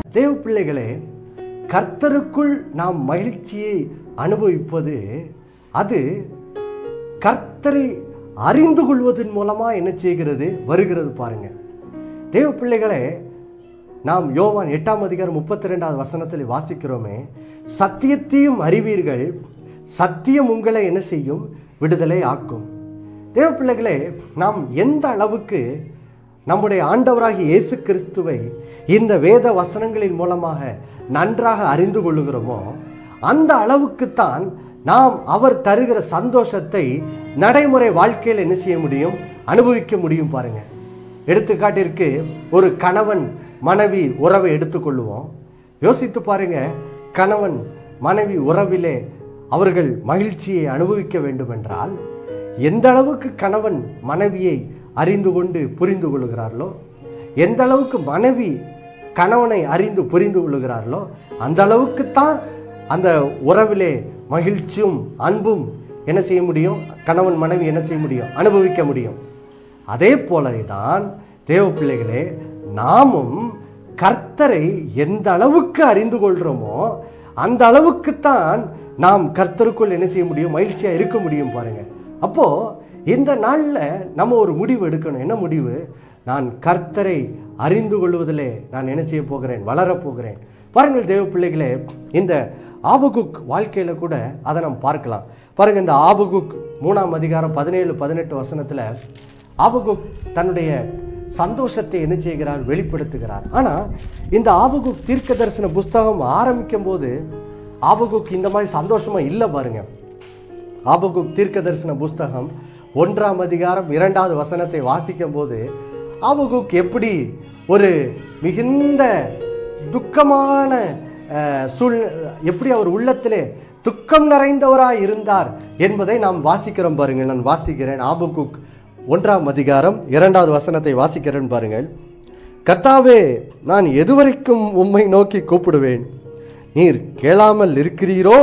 தேவ பிள்ளைகளே கர்த்தருக்குள் நாம் மகிழ்ச்சியை அனுபவிப்பது அது கர்த்தரை அறிந்து கொள்வதன் மூலமா என்ன செய்கிறது வருகிறது பாருங்க தேவ பிள்ளைகளே நாம் யோவான் எட்டாம் அதிகாரம் முப்பத்தி ரெண்டாவது வசனத்தில் வாசிக்கிறோமே சத்தியத்தையும் அறிவீர்கள் சத்தியம் உங்களை என்ன செய்யும் விடுதலை ஆக்கும் தேவ பிள்ளைகளே நாம் எந்த அளவுக்கு நம்முடைய ஆண்டவராகிய இயேசு கிறிஸ்துவை இந்த வேத வசனங்களின் மூலமாக நன்றாக அறிந்து கொள்ளுகிறோமோ அந்த அளவுக்குத்தான் நாம் அவர் தருகிற சந்தோஷத்தை நடைமுறை வாழ்க்கையில் என்ன செய்ய முடியும் அனுபவிக்க முடியும் பாருங்க எடுத்துக்காட்டிற்கு ஒரு கணவன் மனைவி உறவை எடுத்துக்கொள்ளுவோம் யோசித்து பாருங்க கணவன் மனைவி உறவிலே அவர்கள் மகிழ்ச்சியை அனுபவிக்க வேண்டுமென்றால் எந்த அளவுக்கு கணவன் மனைவியை அறிந்து கொண்டு புரிந்து கொள்கிறார்களோ எந்த அளவுக்கு மனைவி கணவனை அறிந்து புரிந்து கொள்கிறார்களோ அந்த அளவுக்குத்தான் அந்த உறவிலே மகிழ்ச்சியும் அன்பும் என்ன செய்ய முடியும் கணவன் மனைவி என்ன செய்ய முடியும் அனுபவிக்க முடியும் அதே போலதான் தேவ பிள்ளைகளே நாமும் கர்த்தரை எந்த அளவுக்கு அறிந்து கொள்கிறோமோ அந்த அளவுக்குத்தான் நாம் கர்த்தருக்குள் என்ன செய்ய முடியும் மகிழ்ச்சியா இருக்க முடியும் பாருங்க அப்போ இந்த நாள்ல நம்ம ஒரு முடிவு எடுக்கணும் என்ன முடிவு நான் கர்த்தரை அறிந்து கொள்வதிலே நான் என்ன செய்ய போகிறேன் வளரப் போகிறேன் பாருங்கள் தேவ பிள்ளைகளே இந்த ஆபகுக் வாழ்க்கையில கூட அதை நாம் பார்க்கலாம் பாருங்க இந்த ஆபகுக் மூணாம் அதிகாரம் பதினேழு பதினெட்டு வசனத்துல ஆபகுக் தன்னுடைய சந்தோஷத்தை என்ன செய்கிறார் வெளிப்படுத்துகிறார் ஆனா இந்த ஆபகுக் தீர்க்க தரிசன புஸ்தகம் ஆரம்பிக்கும் போது ஆபகுக் இந்த மாதிரி சந்தோஷமா இல்லை பாருங்க ஆபகுக் தீர்க்க தரிசன புஸ்தகம் ஒன்றாம் அதிகாரம் இரண்டாவது வசனத்தை வாசிக்கும் போது ஆபகுக் எப்படி ஒரு மிகுந்த துக்கமான அஹ், சூழ் எப்படி அவர் உள்ளத்திலே துக்கம் நிறைந்தவராய் இருந்தார் என்பதை நாம் வாசிக்கிறோம் பாருங்கள் நான் வாசிக்கிறேன் ஆபகுக் ஒன்றாம் அதிகாரம் இரண்டாவது வசனத்தை வாசிக்கிறேன் பாருங்கள் கர்த்தாவே நான் எதுவரைக்கும் உம்மை நோக்கி கூப்பிடுவேன் நீர் கேளாமல் இருக்கிறீரோ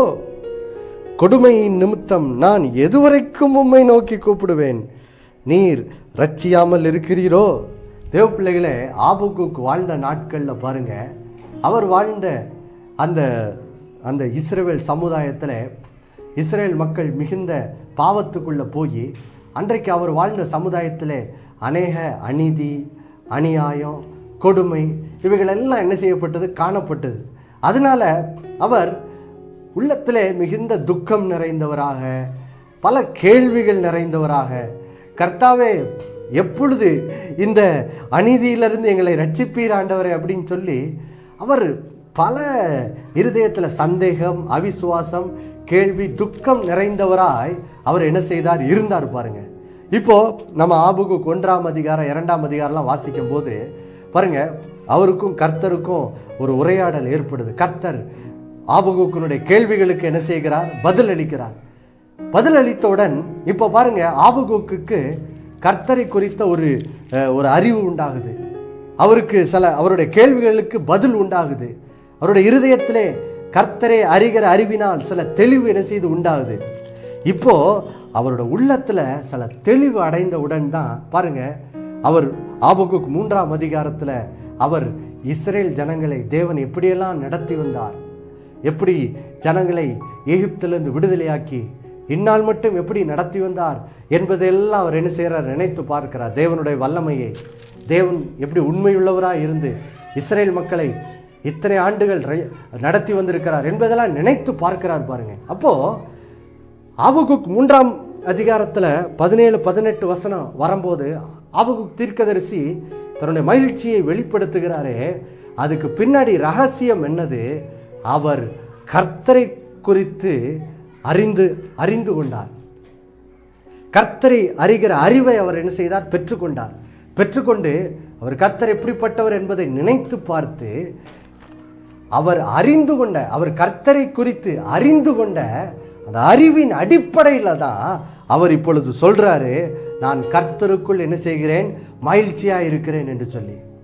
கொடுமையின் நிமித்தம் நான் எதுவரைக்கும் உம்மை நோக்கி கூப்பிடுவேன் நீர் ரட்சியாமல் இருக்கிறீரோ தேவ பிள்ளைகளே ஆபுக்குக்கு வாழ்ந்த நாட்களில் பாருங்க அவர் வாழ்ந்த அந்த அந்த இஸ்ரேல் சமுதாயத்தில் இஸ்ரேல் மக்கள் மிகுந்த பாவத்துக்குள்ளே போய் அன்றைக்கு அவர் வாழ்ந்த சமுதாயத்தில் அநேக அநீதி அநியாயம் கொடுமை இவைகளெல்லாம் என்ன செய்யப்பட்டது காணப்பட்டது அதனால அவர் உள்ளத்திலே மிகுந்த துக்கம் நிறைந்தவராக பல கேள்விகள் நிறைந்தவராக கர்த்தாவே எப்பொழுது இந்த அநீதியிலிருந்து எங்களை ரட்சிப்பீர் ஆண்டவரே அப்படின்னு சொல்லி அவர் பல இருதயத்தில் சந்தேகம் அவிசுவாசம் கேள்வி துக்கம் நிறைந்தவராய் அவர் என்ன செய்தார் இருந்தார் பாருங்க இப்போ நம்ம ஆபுக்கு ஒன்றாம் அதிகாரம் இரண்டாம் அதிகாரம்லாம் வாசிக்கும் போது பாருங்க அவருக்கும் கர்த்தருக்கும் ஒரு உரையாடல் ஏற்படுது கர்த்தர் ஆபகுக்கனுடைய கேள்விகளுக்கு என்ன செய்கிறார் பதில் அளிக்கிறார் பதில் அளித்தவுடன் இப்போ பாருங்க ஆபகுக்கு கர்த்தரை குறித்த ஒரு அஹ், ஒரு அறிவு உண்டாகுது அவருக்கு சில அவருடைய கேள்விகளுக்கு பதில் உண்டாகுது அவருடைய இருதயத்திலே கர்த்தரை அறிகிற அறிவினால் சில தெளிவு என்ன செய்து உண்டாகுது இப்போ அவரோட உள்ளத்துல சில தெளிவு அடைந்தவுடன் தான் பாருங்க அவர் ஆபகுக் மூன்றாம் அதிகாரத்துல அவர் இஸ்ரேல் ஜனங்களை தேவன் எப்படியெல்லாம் நடத்தி வந்தார் எப்படி ஜனங்களை எகிப்திலிருந்து விடுதலையாக்கி இந்நாள் மட்டும் எப்படி நடத்தி வந்தார் என்பதெல்லாம் அவர் என்ன செய்கிறார் நினைத்து பார்க்கிறார் தேவனுடைய வல்லமையை தேவன் எப்படி உண்மையுள்ளவராக இருந்து இஸ்ரேல் மக்களை இத்தனை ஆண்டுகள் ரை- நடத்தி வந்திருக்கிறார் என்பதெல்லாம் நினைத்து பார்க்கிறார் பாருங்க அப்போ ஆபகுக் மூன்றாம் அதிகாரத்தில் பதினேழு பதினெட்டு வசனம் வரும்போது ஆபகுக் தீர்க்கதரிசி தன்னுடைய மகிழ்ச்சியை வெளிப்படுத்துகிறாரே அதுக்கு பின்னாடி ரகசியம் என்னது அவர் கர்த்தரை குறித்து அறிந்து அறிந்து கொண்டார் கர்த்தரை அறிகிற அறிவை அவர் என்ன செய்தார் பெற்றுக்கொண்டார் பெற்றுக்கொண்டு அவர் கர்த்தர் எப்படிப்பட்டவர் என்பதை நினைத்து பார்த்து அவர் அறிந்து கொண்ட அவர் கர்த்தரை குறித்து அறிந்து கொண்ட அந்த அறிவின் அடிப்படையில் தான் அவர் இப்பொழுது சொல்றாரு நான் கர்த்தருக்குள் என்ன செய்கிறேன் மகிழ்ச்சியா இருக்கிறேன் என்று சொல்லி